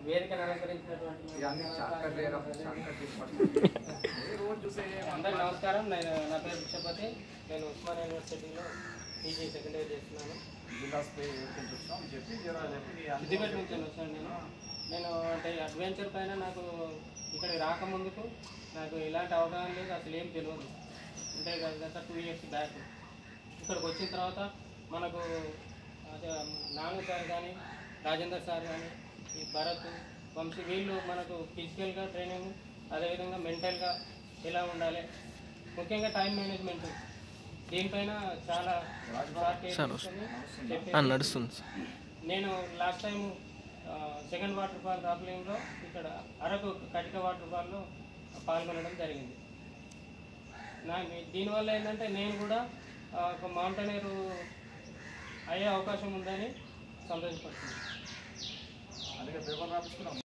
వేదికను అలంకరించినటువంటి మా ఇవన్నీ చక్కటి లేరా? చక్కటి ఏ రోజు చూసే అందరికీ నమస్కారం నేను నా పేరు భిక్షపతి నేను ఉస్మాన్ యూనివర్సిటీలో పీజీ సెకండ్ ఇయర్ చేస్తున్నాను జిల్లా స్ప్రే చూస్తాం చెప్పి జరా చెప్పి నీ అన్ని- సిద్దిపేట నుంచి వచ్చాను నేను నేను అంటే అడ్వెంచర్ పైన నాకు ఇక్కడికి రాకముందుకు నాకు ఇలాంటి అవగాహన లేదు అసలు ఏం తెలియదు అంటే గత టూ ఇయర్స్ బ్యాక్ ఇక్కడికి వచ్చిన తర్వాత మనకు అదే నాను సార్ కానీ రాజేందర్ సార్ కానీ ఈ భరత్ వంశీ వీళ్ళు మనకు ఫిజికల్గా ట్రైనింగ్ అదేవిధంగా మెంటల్గా ఎలా ఉండాలి ముఖ్యంగా టైం మేనేజ్మెంట్ దీనిపైన చాలా shortage తీసుకొని చెప్పేసి నడుస్తుంది నేను last time second waterfall రాఫ్లింగ్లో ఇక్కడ అరకు కటిక వాటర్ ఫాల్లో పాల్గొనడం జరిగింది నా దీనివల్ల ఏంటంటే నేను కూడా ఆ, ఒక మౌంటైనర్ అయ్యే అవకాశం ఉందని సంతోషపడుతున్నాను అందుకే పేపర్ రాపించుకున్నాం